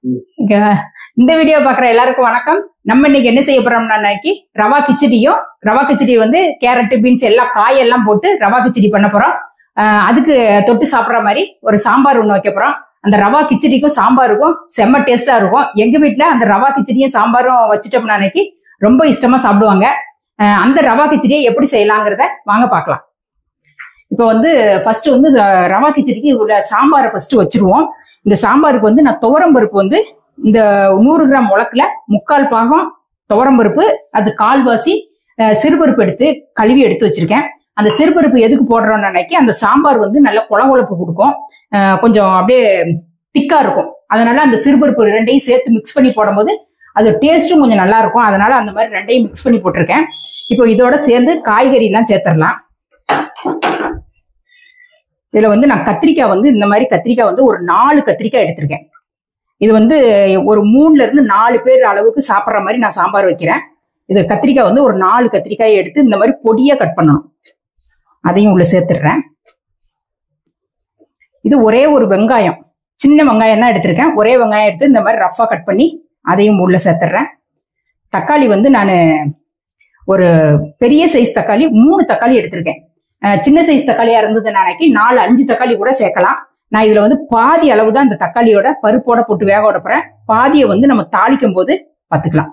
இங்க இந்த வீடியோ பாக்குற எல்லாருக்கும் வணக்கம் நம்ம இன்னைக்கு என்ன செய்ய போறோம்னா இன்னைக்கு ரவா கிச்சடியும் ரவா கிச்சடி வந்து கேரட் பீன்ஸ் எல்லாம் காயெல்லாம் போட்டு ரவா கிச்சடி பண்ண போறோம் ஆஹ் அதுக்கு தொட்டு சாப்பிடுற மாதிரி ஒரு சாம்பார் ஒண்ணு வைக்க போறோம் அந்த ரவா கிச்சடிக்கும் சாம்பாருக்கும் செம்ம டேஸ்டா இருக்கும் எங்க வீட்ல அந்த ரவா கிச்சடியும் சாம்பாரும் வச்சுட்டோம்னா அன்னைக்கு ரொம்ப இஷ்டமா சாப்பிடுவாங்க ஆஹ் அந்த ரவா கிச்சடியை எப்படி செய்யலாங்கிறத வாங்க பார்க்கலாம் இப்போ வந்து ஃபர்ஸ்ட் வந்து அஹ், ரவா கிச்சடிக்கு உள்ள சாம்பாரை ஃபர்ஸ்ட் வச்சிருவோம் இந்த சாம்பாருக்கு வந்து நான் துவரம் பருப்பு வந்து இந்த நூறு கிராம் முளக்குல முக்கால் பாகம் துவரம் பருப்பு அது கால்வாசி அஹ், சிறுபருப்பு எடுத்து கழுவி எடுத்து வச்சிருக்கேன் அந்த சிறுபருப்பு எதுக்கு போடுறோம்னு நினைக்கி அந்த சாம்பார் வந்து நல்ல குழகுழப்பு கொடுக்கும் அஹ், கொஞ்சம் அப்படியே திக்கா இருக்கும் அதனால அந்த சிறுபருப்பு ரெண்டையும் சேர்த்து மிக்ஸ் பண்ணி போடும்போது அது டேஸ்ட்டும் கொஞ்சம் நல்லா இருக்கும் அதனால அந்த மாதிரி ரெண்டையும் மிக்ஸ் பண்ணி போட்டிருக்கேன் இப்போ இதோட சேர்ந்து காய்கறி எல்லாம் சேர்த்துடலாம் இதுல வந்து நான் கத்திரிக்காய் வந்து இந்த மாதிரி கத்திரிக்காய் வந்து ஒரு நாலு கத்திரிக்காய் எடுத்திருக்கேன் இது வந்து ஒரு மூணுல இருந்து நாலு பேர் அளவுக்கு சாப்பிட்ற மாதிரி நான் சாம்பார் வைக்கிறேன் இது கத்திரிக்காய் வந்து ஒரு நாலு கத்திரிக்காயை எடுத்து இந்த மாதிரி பொடியா கட் பண்ணணும் அதையும் உள்ள சேர்த்துடுறேன் இது ஒரே ஒரு வெங்காயம் சின்ன வெங்காயம் தான் எடுத்திருக்கேன் ஒரே வெங்காயம் எடுத்து இந்த மாதிரி ரஃபா கட் பண்ணி அதையும் உள்ள சேர்த்துடுறேன் தக்காளி வந்து நான் ஒரு பெரிய சைஸ் தக்காளி மூணு தக்காளி எடுத்திருக்கேன் அஹ் சின்ன சைஸ் தக்காளியா இருந்தது நாளைக்கு நாலு அஞ்சு தக்காளி கூட சேர்க்கலாம் நான் இதுல வந்து பாதி அளவு தான் இந்த தக்காளியோட பருப்போட போட்டு வேக விட போறேன் பாதியை வந்து நம்ம தாளிக்கும் போது பார்த்துக்கலாம்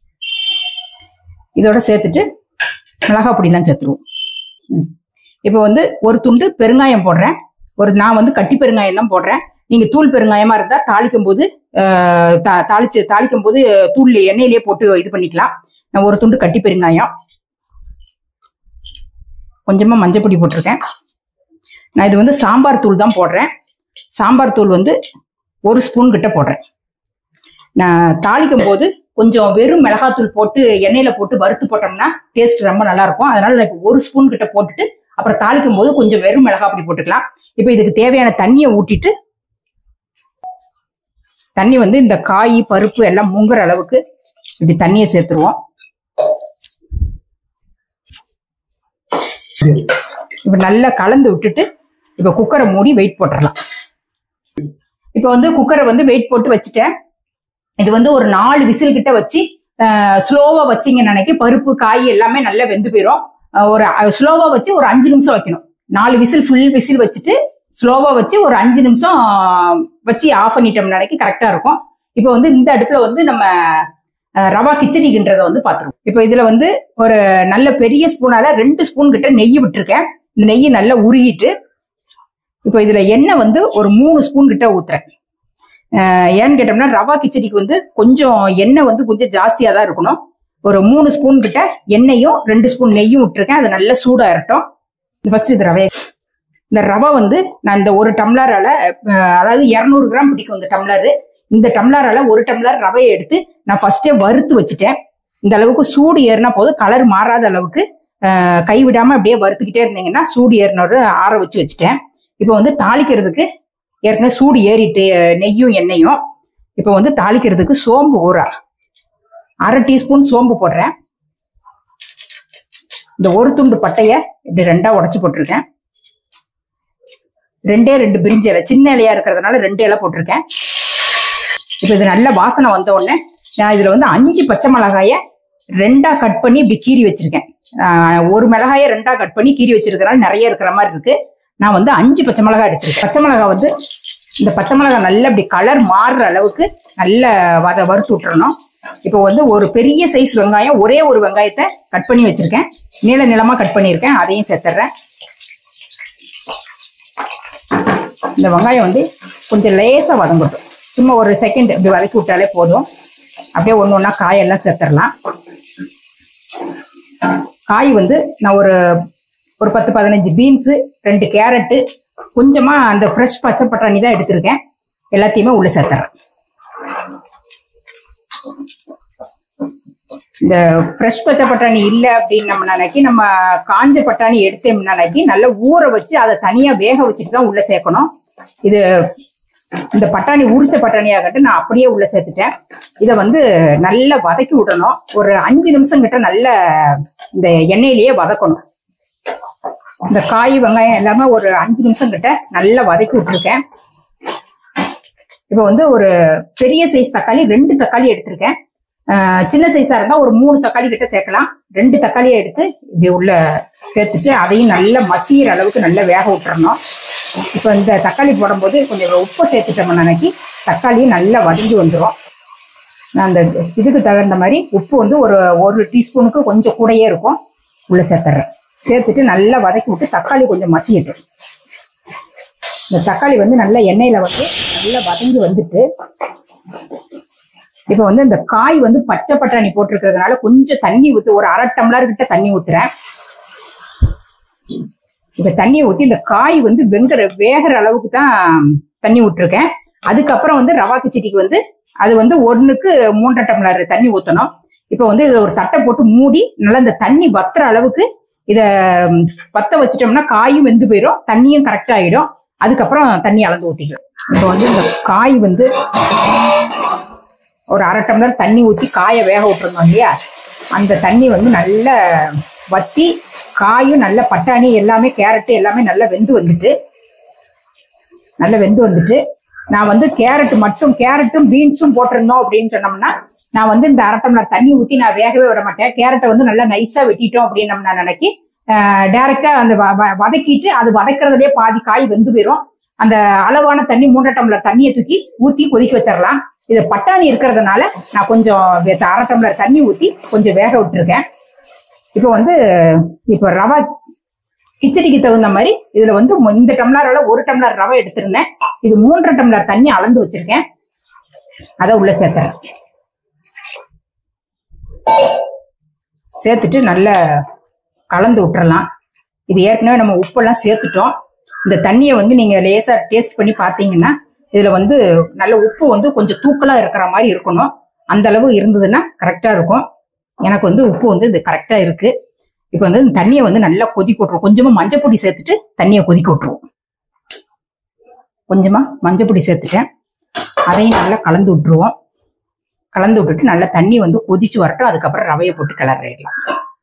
இதோட சேர்த்துட்டு மிளகா பொடியெல்லாம் சேர்த்துருவோம் ம். இப்போ வந்து ஒரு துண்டு பெருங்காயம் போடுறேன் ஒரு நான் வந்து கட்டி பெருங்காயம் தான் போடுறேன் நீங்க தூள் பெருங்காயமா இருந்தா தாளிக்கும் போது அஹ், தா- தாளிச்சு தாளிக்கும் போது தூள் எண்ணெயிலேயே போட்டு இது பண்ணிக்கலாம் நான் ஒரு துண்டு கட்டி பெருங்காயம் கொஞ்சமா மஞ்சள் பொடி போட்டிருக்கேன் நான் இது வந்து சாம்பார் தூள் தான் போடுறேன் சாம்பார் தூள் வந்து ஒரு ஸ்பூன் கிட்ட போடுறேன் நான் தாளிக்கும் போது கொஞ்சம் வெறும் மிளகாத்தூள் போட்டு எண்ணெயில போட்டு வறுத்து போட்டோம்னா டேஸ்ட் ரொம்ப நல்லா இருக்கும் அதனால நான் இப்போ ஒரு ஸ்பூன் கிட்ட போட்டுட்டு அப்புறம் தாளிக்கும் போது கொஞ்சம் வெறும் மிளகா பொடி போட்டுக்கலாம் இப்போ இதுக்கு தேவையான தண்ணியை ஊட்டிட்டு தண்ணி வந்து இந்த காய் பருப்பு எல்லாம் முங்குற அளவுக்கு இது தண்ணியை சேர்த்துருவோம் இப்ப நல்லா கலந்து விட்டுட்டு இப்ப குக்கரை மூடி வெயிட் போட்டுடலாம் இப்ப வந்து குக்கரை வந்து வெயிட் போட்டு வச்சுட்டேன் இது வந்து ஒரு நாலு விசில் கிட்ட வச்சு ஸ்லோவா வச்சீங்க நினைக்க பருப்பு காய் எல்லாமே நல்லா வெந்து போயிடும் அஹ் ஒரு ஸ்லோவா வச்சு ஒரு அஞ்சு நிமிஷம் வைக்கணும் நாலு விசில் ஃபுல் விசில் வச்சுட்டு ஸ்லோவா வச்சு ஒரு அஞ்சு நிமிஷம் வச்சு ஆஃப் பண்ணிட்டோம் நினைக்க கரெக்டா இருக்கும் இப்போ வந்து இந்த அடுப்புல வந்து நம்ம அஹ், ரவா கிச்சடிக்குன்றத வந்து பாத்துருவோம் இப்போ இதுல வந்து ஒரு நல்ல பெரிய ஸ்பூனால ரெண்டு ஸ்பூன் கிட்ட நெய் விட்டுருக்கேன் இந்த நெய் நல்லா உருகிட்டு இப்போ இதுல எண்ணெய் வந்து ஒரு மூணு ஸ்பூன் கிட்ட ஊத்துறேன் அஹ் ஏன்னு கேட்டோம்னா ரவா கிச்சடிக்கு வந்து கொஞ்சம் எண்ணெய் வந்து கொஞ்சம் ஜாஸ்தியா தான் இருக்கணும் ஒரு மூணு ஸ்பூன் கிட்ட எண்ணெயும் ரெண்டு ஸ்பூன் நெய்யும் விட்டுருக்கேன் அது நல்லா சூடா இருக்கட்டும் ஃபர்ஸ்ட் இது ரவை இந்த ரவை வந்து நான் இந்த ஒரு டம்ளரால அஹ், அதாவது இரநூறு கிராம் பிடிக்கும் இந்த டம்ளர் இந்த டம்ளரால ஒரு டம்ளர் ரவையை எடுத்து நான் ஃபர்ஸ்டே வறுத்து வச்சுட்டேன் இந்த அளவுக்கு சூடு ஏறினா போதும் கலர் மாறாத அளவுக்கு அஹ், கை விடாம அப்படியே வறுத்துக்கிட்டே இருந்தீங்கன்னா சூடு ஏறினோட ஆற வச்சு வச்சுட்டேன் இப்போ வந்து தாளிக்கிறதுக்கு ஏற்கனவே சூடு ஏறிட்டு அஹ், நெய்யும் எண்ணெயும் இப்போ வந்து தாளிக்கிறதுக்கு சோம்பு ஒரு அரை டீஸ்பூன் சோம்பு போடுறேன் இந்த ஒரு துண்டு பட்டைய இப்படி ரெண்டா உடைச்சு போட்டிருக்கேன் ரெண்டே ரெண்டு பிரிஞ்சு இலை சின்ன இலையா இருக்கிறதுனால ரெண்டு இலை போட்டிருக்கேன் இப்போ இது நல்ல வாசனை வந்த உடனே நான் இதுல வந்து அஞ்சு பச்சை மிளகாய ரெண்டா கட் பண்ணி இப்படி கீறி வச்சிருக்கேன் ஆஹ் ஒரு மிளகாய ரெண்டா கட் பண்ணி கீறி வச்சிருக்கனால நிறைய இருக்கிற மாதிரி இருக்கு நான் வந்து அஞ்சு பச்சை மிளகாய் எடுத்திருக்கேன் பச்சை மிளகாய் வந்து இந்த பச்சை மிளகாய் நல்லா இப்படி கலர் மாறுற அளவுக்கு நல்ல வத வறுத்து விட்டுறணும் இப்போ வந்து ஒரு பெரிய சைஸ் வெங்காயம் ஒரே ஒரு வெங்காயத்தை கட் பண்ணி வச்சிருக்கேன் நீள நீளமா கட் பண்ணியிருக்கேன் அதையும் சேர்த்துறேன் இந்த வெங்காயம் வந்து கொஞ்சம் லேசா வதங்கட்டும் சும்மா ஒரு செகண்ட் இப்படி வதக்கி விட்டாலே போதும் அப்படியே ஒன்று ஒன்றா காயெல்லாம் சேர்த்துடலாம் காய் வந்து நான் ஒரு ஒரு பத்து பதினஞ்சு பீன்ஸு ரெண்டு கேரட்டு கொஞ்சமா அந்த ஃப்ரெஷ் பச்சை பட்டாணி தான் எடுத்திருக்கேன் எல்லாத்தையுமே உள்ள சேர்த்துறேன் இந்த ஃப்ரெஷ் பச்சை பட்டாணி இல்லை அப்படின்னு நம்ம நினைக்கி நம்ம காஞ்ச பட்டாணி எடுத்தோம்னா நினைக்கி நல்லா ஊற வச்சு அதை தனியா வேக வச்சுட்டு தான் உள்ள சேர்க்கணும் இது இந்த பட்டாணி உரிச்ச பட்டாணியாகட்டும் நான் அப்படியே உள்ள சேர்த்துட்டேன் இதை வந்து நல்லா வதக்கி விடணும் ஒரு அஞ்சு நிமிஷம் கிட்ட நல்ல இந்த எண்ணெயிலேயே வதக்கணும் இந்த காய் வெங்காயம் எல்லாமே ஒரு அஞ்சு நிமிஷம் கிட்ட நல்லா வதக்கி விட்டுருக்கேன் இப்போ வந்து ஒரு பெரிய சைஸ் தக்காளி ரெண்டு தக்காளி எடுத்திருக்கேன் ஆஹ் சின்ன சைஸா இருந்தா ஒரு மூணு தக்காளி கிட்ட சேர்க்கலாம் ரெண்டு தக்காளியை எடுத்து இப்படி உள்ள சேர்த்துட்டு அதையும் நல்லா மசிகிற அளவுக்கு நல்லா வேக விட்டுறணும் இப்போ இந்த தக்காளி போடும்போது கொஞ்சம் உப்பு சேர்த்துட்டோம்னா அன்னைக்கு தக்காளியும் நல்லா வதங்கி வந்துடும் நான் அந்த இதுக்கு தகுந்த மாதிரி உப்பு வந்து ஒரு ஒரு டீஸ்பூனுக்கு கொஞ்சம் கூடயே இருக்கும் உள்ள சேர்த்துறேன் சேர்த்துட்டு நல்லா வதக்கி விட்டு தக்காளி கொஞ்சம் மசியட்டும் இந்த தக்காளி வந்து நல்ல எண்ணெயில வந்து நல்லா வதங்கி வந்துட்டு இப்போ வந்து இந்த காய் வந்து பச்சை பட்டாணி போட்டிருக்கிறதுனால கொஞ்சம் தண்ணி ஊத்து ஒரு அரை டம்ளர் கிட்ட தண்ணி ஊத்துறேன் இப்ப தண்ணியை ஊத்தி இந்த காய் வந்து வெங்குற வேகிற அளவுக்கு தான் தண்ணி விட்டுருக்கேன் அதுக்கப்புறம் வந்து ரவா கிச்சடிக்கு வந்து அது வந்து ஒண்ணுக்கு மூன்றரை டம்ளர் தண்ணி ஊத்தணும் இப்போ வந்து இதை ஒரு தட்டை போட்டு மூடி நல்லா இந்த தண்ணி வத்துற அளவுக்கு இத ம், பத்த வச்சிட்டோம்னா காயும் வெந்து போயிடும் தண்ணியும் கரெக்ட் ஆயிடும் அதுக்கப்புறம் தண்ணி அளந்து ஊத்திக்கலாம் இப்போ வந்து இந்த காய் வந்து ஒரு அரை டம்ளர் தண்ணி ஊற்றி காயை வேக விட்டுருந்தோம் இல்லையா அந்த தண்ணி வந்து நல்ல வத்தி காயும் நல்ல பட்டாணி எல்லாமே கேரட்டு எல்லாமே நல்லா வெந்து வந்துட்டு நல்லா வெந்து வந்துட்டு நான் வந்து கேரட் மட்டும் கேரட்டும் பீன்ஸும் போட்டிருந்தோம் அப்படின்னு சொன்னோம்னா நான் வந்து இந்த அரை டம்ளர் தண்ணி ஊற்றி நான் வேகவே விட மாட்டேன் கேரட்டை வந்து நல்லா நைஸா வெட்டிட்டோம் அப்படின்னு நம்ம நான் நினைக்கி டைரக்டா அந்த வ- வ- வதக்கிட்டு அது வதக்குறதுலயே பாதி காய் வெந்து போயிடும் அந்த அளவான தண்ணி மூன்றரை டம்ளர் தண்ணியை தூக்கி ஊத்தி கொதிக்க வச்சிடலாம் இது பட்டாணி இருக்கிறதுனால நான் கொஞ்சம் வே- அரை டம்ளர் தண்ணி ஊத்தி கொஞ்சம் வேக விட்டுருக்கேன் இப்போ வந்து இப்போ ரவா கிச்சடிக்கு தகுந்த மாதிரி இதுல வந்து மொ- இந்த டம்ளரோட ஒரு டம்ளர் ரவை எடுத்திருந்தேன் இது மூன்றரை டம்ளர் தண்ணி அளந்து வச்சிருக்கேன் அதை உள்ள சேர்த்துறேன் சேர்த்துட்டு நல்லா கலந்து விட்டுறலாம் இது ஏற்கனவே நம்ம உப்பெல்லாம் சேர்த்துட்டோம் இந்த தண்ணியை வந்து நீங்க லேசா டேஸ்ட் பண்ணி பார்த்தீங்கன்னா இதுல வந்து நல்ல உப்பு வந்து கொஞ்சம் தூக்கலா இருக்கிற மாதிரி இருக்கணும் அந்த அளவு இருந்ததுன்னா கரெக்டா இருக்கும் எனக்கு வந்து உப்பு வந்து இது கரெக்டா இருக்கு இப்போ வந்து இந்த தண்ணியை வந்து நல்லா கொதிக்க விட்டுருவோம் கொஞ்சமா மஞ்சள் பொடி சேர்த்துட்டு தண்ணியை கொதிக்க விட்டுருவோம் கொஞ்சமா மஞ்சள் பொடி சேர்த்துட்டேன் அதையும் நல்லா கலந்து விட்டுருவோம் கலந்து விட்டுட்டு நல்லா தண்ணி வந்து கொதிச்சு வரட்டும் அதுக்கப்புறம் ரவையை போட்டு கிளறிடலாம்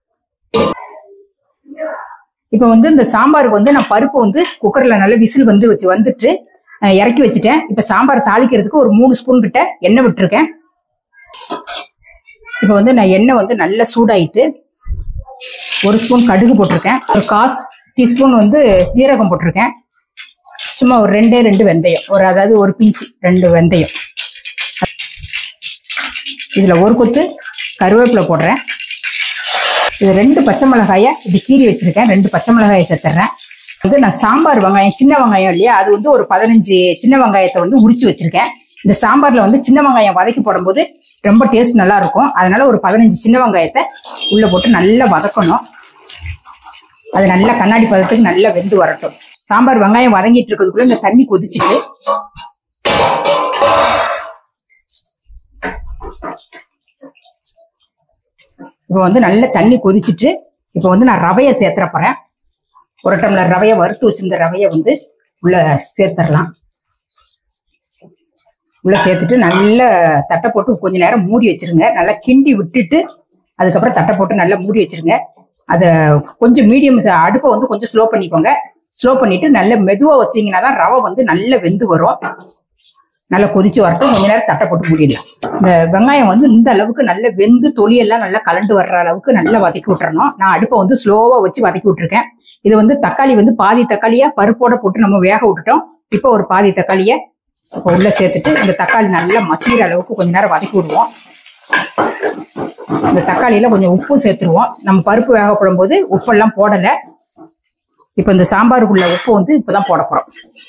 இப்போ வந்து இந்த சாம்பாருக்கு வந்து நான் பருப்பு வந்து குக்கர்ல நல்ல விசில் வந்து வச்சு வந்துட்டு அஹ், இறக்கி வச்சுட்டேன் இப்போ சாம்பார் தாளிக்கிறதுக்கு ஒரு மூணு ஸ்பூன் கிட்ட எண்ணெய் விட்டுருக்கேன் இப்போ வந்து நான் எண்ணெய் வந்து நல்லா சூடாயிட்டு ஒரு ஸ்பூன் கடுகு போட்டிருக்கேன் ஒரு காஸ் டீஸ்பூன் வந்து ஜீரகம் போட்டிருக்கேன் சும்மா ஒரு ரெண்டே ரெண்டு வெந்தயம் ஒரு அதாவது ஒரு பிஞ்சு ரெண்டு வெந்தயம் இதுல ஒரு கொத்து கருவேப்பிலை போடுறேன் இது ரெண்டு பச்சை மிளகாயை இப்படி கீறி வச்சிருக்கேன் ரெண்டு பச்சை மிளகாயை சேர்த்துறேன் வந்து நான் சாம்பார் வெங்காயம் சின்ன வெங்காயம் இல்லையா அது வந்து ஒரு பதினஞ்சு சின்ன வெங்காயத்தை வந்து உரிச்சு வச்சிருக்கேன் இந்த சாம்பார்ல வந்து சின்ன வெங்காயம் வதக்கி போடும்போது ரொம்ப டேஸ்ட் நல்லா இருக்கும் அதனால ஒரு பதினஞ்சு சின்ன வெங்காயத்தை உள்ள போட்டு நல்லா வதக்கணும் அது நல்லா கண்ணாடி பதத்துக்கு நல்லா வெந்து வரட்டும் சாம்பார் வெங்காயம் வதங்கிட்டு இருக்கிறதுக்குள்ள இந்த தண்ணி கொதிச்சுட்டு இப்போ வந்து நல்ல தண்ணி கொதிச்சுட்டு இப்போ வந்து நான் ரவையை சேர்த்துற போறேன் ஒரு டம்ளர் ரவையை வறுத்து வச்சிருந்த ரவையை வந்து உள்ள சேர்த்துடலாம் உள்ள சேர்த்துட்டு நல்ல தட்டை போட்டு கொஞ்ச நேரம் மூடி வச்சிருங்க நல்லா கிண்டி விட்டுட்டு அதுக்கப்புறம் தட்டை போட்டு நல்லா மூடி வச்சிருங்க அதை கொஞ்சம் மீடியம் அடுப்பை வந்து கொஞ்சம் ஸ்லோ பண்ணிக்கோங்க ஸ்லோ பண்ணிட்டு நல்ல மெதுவா வச்சீங்கன்னா தான் ரவை வந்து நல்ல வெந்து வரும் நல்லா கொதிச்சு வரட்டும் கொஞ்ச நேரம் தட்டை போட்டு மூடிடலாம் இந்த வெங்காயம் வந்து இந்த அளவுக்கு நல்ல வெந்து தொலியெல்லாம் நல்லா கலண்டு வர்ற அளவுக்கு நல்லா வதக்கி விட்டுறணும் நான் அடுப்பை வந்து ஸ்லோவா வச்சு வதக்கி விட்டுருக்கேன் இது வந்து தக்காளி வந்து பாதி தக்காளியா பருப்போட போட்டு நம்ம வேக விட்டுட்டோம் இப்போ ஒரு பாதி தக்காளியை இப்போ உள்ள சேர்த்துட்டு இந்த தக்காளி நல்லா மசிகிற அளவுக்கு கொஞ்ச நேரம் வதக்கி விடுவோம் இந்த தக்காளியில கொஞ்சம் உப்பு சேர்த்துருவோம் நம்ம பருப்பு வேக போடும்போது உப்பெல்லாம் போடல இப்போ இந்த சாம்பாருக்குள்ள உப்பு வந்து இப்பதான் போட போறோம்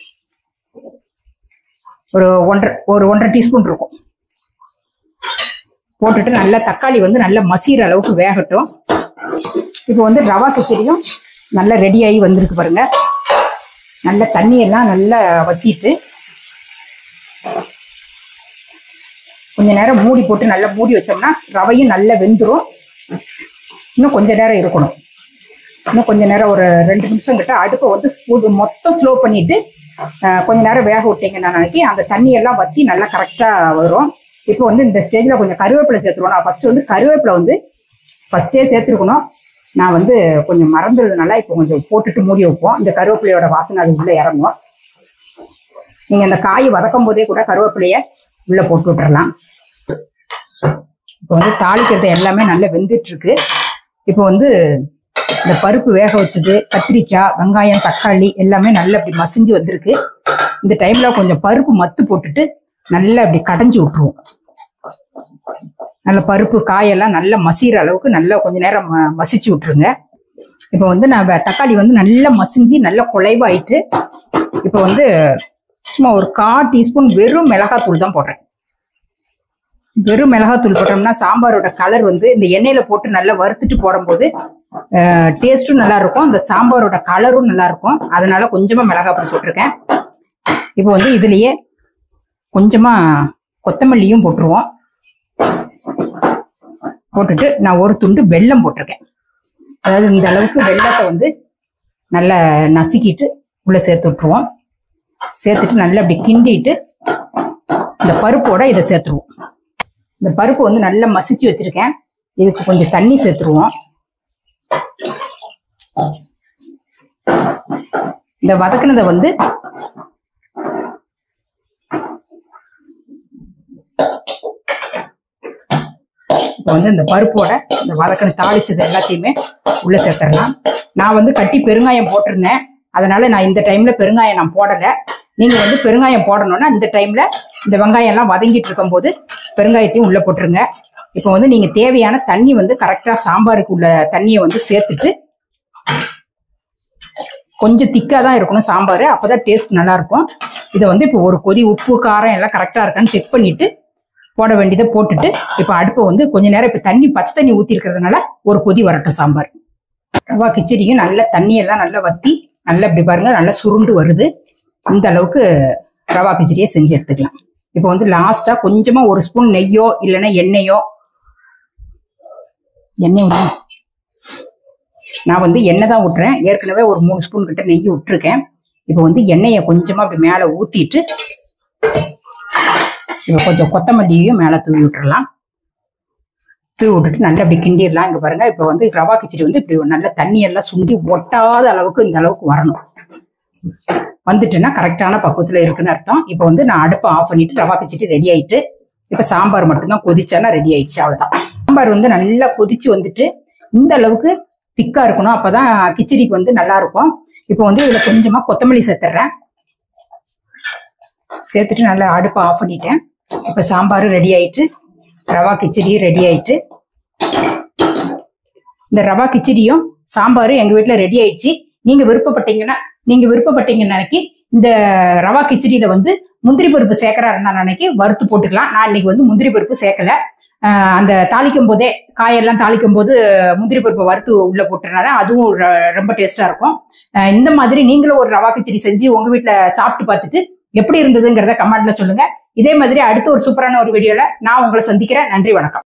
ஒரு ஒன்றரை ஒரு ஒன்றரை டீஸ்பூன் இருக்கும் போட்டுட்டு நல்லா தக்காளி வந்து நல்லா மசிகிற அளவுக்கு வேகட்டும் இப்போ வந்து ரவா கிச்சடியும் நல்லா ரெடி ஆகி வந்திருக்கு பாருங்க நல்ல தண்ணியெல்லாம் நல்லா வத்திட்டு கொஞ்ச நேரம் மூடி போட்டு நல்லா மூடி வச்சோம்னா ரவையும் நல்லா வெந்துரும் இன்னும் கொஞ்ச நேரம் இருக்கணும் இன்னும் கொஞ்ச நேரம் ஒரு ரெண்டு நிமிஷம் கிட்ட அடுப்பை வந்து full- மொத்தம் ஸ்லோ பண்ணிட்டு அஹ், கொஞ்ச நேரம் வேக விட்டீங்கன்னா நாளைக்கு அந்த தண்ணி எல்லாம் வத்தி நல்லா கரெக்டா வரும் இப்போ வந்து இந்த ஸ்டேஜ்ல கொஞ்சம் கருவேப்பிலை சேர்த்துருவோம் நான் ஃபர்ஸ்ட் வந்து கருவேப்பிலை வந்து ஃபர்ஸ்டே சேர்த்துருக்கணும் நான் வந்து கொஞ்சம் மறந்துறதுனால இப்போ கொஞ்சம் போட்டுட்டு மூடி வைப்போம் இந்த கருவேப்பிலையோட வாசனை அது உள்ள இறங்கும் நீங்க அந்த காய் வதக்கும் போதே கூட கருவேப்பிலைய உள்ள போட்டு விட்டுறலாம் இப்போ வந்து தாளிக்கிறது எல்லாமே நல்லா வெந்துட்டு இருக்கு இப்போ வந்து இந்த பருப்பு வேக வச்சது கத்திரிக்காய் வெங்காயம் தக்காளி எல்லாமே நல்லா அப்படி மசிஞ்சு வந்திருக்கு இந்த டைம்ல கொஞ்சம் பருப்பு மத்து போட்டுட்டு நல்லா அப்படி கடைஞ்சி விட்டுருவோம் நல்ல பருப்பு காயெல்லாம் நல்லா மசிகிற அளவுக்கு நல்லா கொஞ்ச நேரம் ம- மசிச்சு விட்டுருங்க இப்போ வந்து நான் வே- தக்காளி வந்து நல்லா மசிஞ்சு நல்லா குலைவாயிட்டு இப்போ வந்து சும்மா ஒரு கா டீஸ்பூன் வெறும் மிளகாத்தூள் தான் போடுறேன் வெறும் மிளகாத்தூள் போட்டோம்னா சாம்பாரோட கலர் வந்து இந்த எண்ணெயில போட்டு நல்லா வறுத்துட்டு போடும்போது டேஸ்ட்டும் நல்லா இருக்கும் இந்த சாம்பாரோட கலரும் நல்லா இருக்கும் அதனால கொஞ்சமா மிளகாய் பொடி போட்டிருக்கேன் இப்போ வந்து இதுலயே கொஞ்சமா கொத்தமல்லியும் போட்டுருவோம் போட்டுட்டு நான் ஒரு துண்டு வெல்லம் போட்டிருக்கேன் அதாவது இந்த அளவுக்கு வெல்லத்தை வந்து நல்லா நசுக்கிட்டு உள்ள சேர்த்து விட்டுருவோம் சேர்த்துட்டு நல்லா அப்படி கிண்டிட்டு இந்த பருப்போட இதை சேர்த்துருவோம் இந்த பருப்பு வந்து நல்லா மசிச்சு வச்சிருக்கேன் இதுக்கு கொஞ்சம் தண்ணி சேர்த்துருவோம் இந்த வதக்குனதை வந்து இப்போ வந்து இந்த பருப்போட இந்த வதக்கின தாளிச்சது எல்லாத்தையுமே உள்ள சேர்த்துடலாம் நான் வந்து கட்டி பெருங்காயம் போட்டிருந்தேன் அதனால நான் இந்த டைம்ல பெருங்காயம் நான் போடல நீங்க வந்து பெருங்காயம் போடணும்னா இந்த டைம்ல இந்த வெங்காயம் எல்லாம் வதங்கிட்டு இருக்கும்போது பெருங்காயத்தையும் உள்ள போட்டுருங்க இப்போ வந்து நீங்க தேவையான தண்ணி வந்து கரெக்டா சாம்பாருக்கு உள்ள தண்ணியை வந்து சேர்த்துட்டு கொஞ்சம் திக்கா தான் இருக்கணும் சாம்பார் அப்பதான் டேஸ்ட் நல்லா இருக்கும் இதை வந்து இப்போ ஒரு கொதி உப்பு காரம் எல்லாம் கரெக்டா இருக்கான்னு செக் பண்ணிட்டு போட வேண்டியதை போட்டுட்டு இப்போ அடுப்பை வந்து கொஞ்ச நேரம் இப்போ தண்ணி பச்சை தண்ணி ஊத்தி இருக்கிறதுனால ஒரு கொதி வரட்டும் சாம்பார் ரவா கிச்சடியும் நல்ல தண்ணி எல்லாம் நல்லா வத்தி நல்லா இப்படி பாருங்க நல்லா சுருண்டு வருது இந்த அளவுக்கு ரவா கிச்சடியை செஞ்சு எடுத்துக்கலாம் இப்போ வந்து லாஸ்டா கொஞ்சமா ஒரு ஸ்பூன் நெய்யோ இல்லைன்னா எண்ணெயோ எண்ணெய் ஊற்றணும் நான் வந்து எண்ணெய் தான் விட்டுறேன் ஏற்கனவே ஒரு மூணு ஸ்பூன் கிட்ட நெய் விட்டுருக்கேன் இப்போ வந்து எண்ணெயை கொஞ்சமா அப்படி மேலே ஊத்திட்டு இப்போ கொஞ்சம் கொத்தமல்லியையும் மேலே தூவி விட்டுறலாம் தூவி விட்டுட்டு நல்லா அப்படி கிண்டிடலாம் இங்க பாருங்க இப்போ வந்து ரவா கிச்சடி வந்து இப்படி நல்ல தண்ணி எல்லாம் சுண்டி ஒட்டாத அளவுக்கு இந்த அளவுக்கு வரணும் வந்துட்டுன்னா கரெக்டான பக்குவத்துல இருக்குன்னு அர்த்தம் இப்போ வந்து நான் அடுப்பை ஆஃப் பண்ணிட்டு ரவா கிச்சடி ரெடி ஆயிட்டு இப்போ சாம்பார் மட்டும்தான் கொதிச்சானா ரெடி ஆயிடுச்சு அவ்வளவுதான் சாம்பார் வந்து நல்லா கொதிச்சு வந்துட்டு இந்த அளவுக்கு திக்கா இருக்கணும் அப்பதான் கிச்சடிக்கு வந்து நல்லா இருக்கும் இப்போ வந்து இதுல கொஞ்சமா கொத்தமல்லி சேர்த்துறேன் சேர்த்துட்டு நல்லா அடுப்பை ஆஃப் பண்ணிட்டேன் இப்போ சாம்பார் ரெடி ஆயிட்டு ரவா கிச்சடியும் ரெடி ஆயிட்டு இந்த ரவா கிச்சடியும் சாம்பாரும் எங்க வீட்ல ரெடி ஆயிடுச்சு நீங்க விருப்பப்பட்டீங்கன்னா நீங்க விருப்பப்பட்டீங்கன்னு நினைக்கி இந்த ரவா கிச்சடியில வந்து முந்திரி பருப்பு சேர்க்கறா இருந்தா நினைக்கி வறுத்து போட்டுக்கலாம் நான் இன்னைக்கு வந்து முந்திரி பருப்பு சேர்க்கல ஆஹ் அந்த தாளிக்கும் போதே காயெல்லாம் தாளிக்கும் போது முந்திரி பருப்பை வறுத்து உள்ள போட்டுறனால அதுவும் ர- ரொம்ப டேஸ்டா இருக்கும் ஆஹ் இந்த மாதிரி நீங்களும் ஒரு ரவா கிச்சடி செஞ்சு உங்க வீட்ல சாப்பிட்டு பார்த்துட்டு எப்படி இருந்ததுங்கிறத கமெண்ட்ல சொல்லுங்க இதே மாதிரி அடுத்த ஒரு சூப்பரான ஒரு வீடியோல நான் உங்களை சந்திக்கிறேன் நன்றி வணக்கம்